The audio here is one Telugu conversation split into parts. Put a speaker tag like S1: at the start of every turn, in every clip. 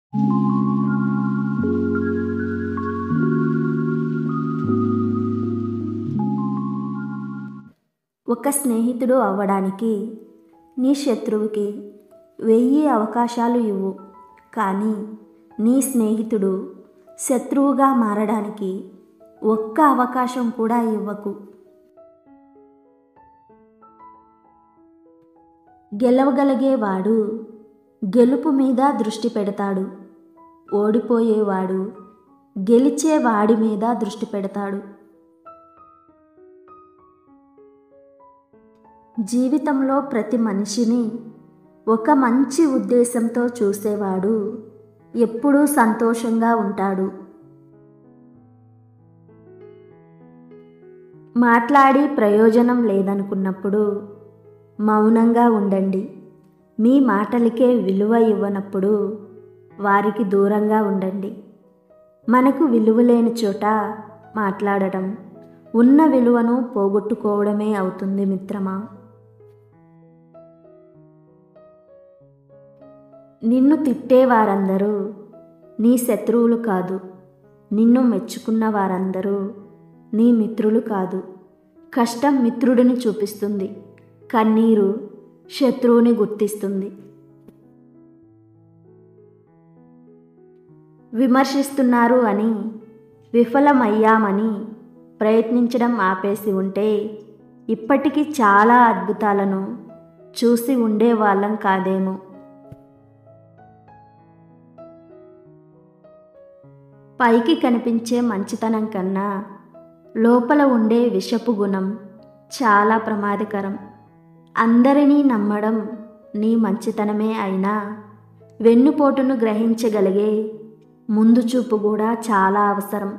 S1: ఒక స్నేహితుడు అవ్వడానికి నీ శత్రువుకి వెయ్యి అవకాశాలు ఇవ్వు కానీ నీ స్నేహితుడు శత్రువుగా మారడానికి ఒక్క అవకాశం కూడా ఇవ్వకు గెలవగలిగేవాడు గెలుపు మీద దృష్టి పెడతాడు ఓడిపోయేవాడు గెలిచే వాడి మీద దృష్టి పెడతాడు జీవితంలో ప్రతి మనిషిని ఒక మంచి ఉద్దేశంతో చూసేవాడు ఎప్పుడూ సంతోషంగా ఉంటాడు మాట్లాడి ప్రయోజనం లేదనుకున్నప్పుడు మౌనంగా ఉండండి మీ మాటలకే విలువ ఇవ్వనప్పుడు వారికి దూరంగా ఉండండి మనకు విలువ లేని చోట మాట్లాడటం ఉన్న విలువను పోగొట్టుకోవడమే అవుతుంది మిత్రమా నిన్ను తిట్టే వారందరూ నీ శత్రువులు కాదు నిన్ను మెచ్చుకున్న వారందరూ నీ మిత్రులు కాదు కష్టం మిత్రుడిని చూపిస్తుంది కన్నీరు శత్రువుని గుర్తిస్తుంది విమర్శిస్తున్నారు అని విఫలమయ్యామని ప్రయత్నించడం ఆపేసి ఉంటే ఇప్పటికీ చాలా అద్భుతాలను చూసి ఉండేవాళ్ళం కాదేమో పైకి కనిపించే మంచితనం కన్నా లోపల ఉండే విషపు గుణం చాలా ప్రమాదకరం అందరినీ నమ్మడం నీ మంచితనమే అయినా వెన్నుపోటును గ్రహించగలిగే ముందు చూపు కూడా చాలా అవసరం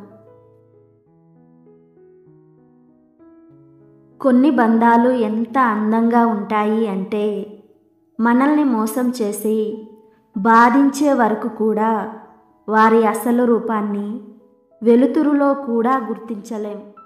S1: కొన్ని బంధాలు ఎంత అందంగా ఉంటాయి అంటే మనల్ని మోసం చేసి బాధించే వరకు కూడా వారి అసలు రూపాన్ని వెలుతురులో కూడా గుర్తించలేం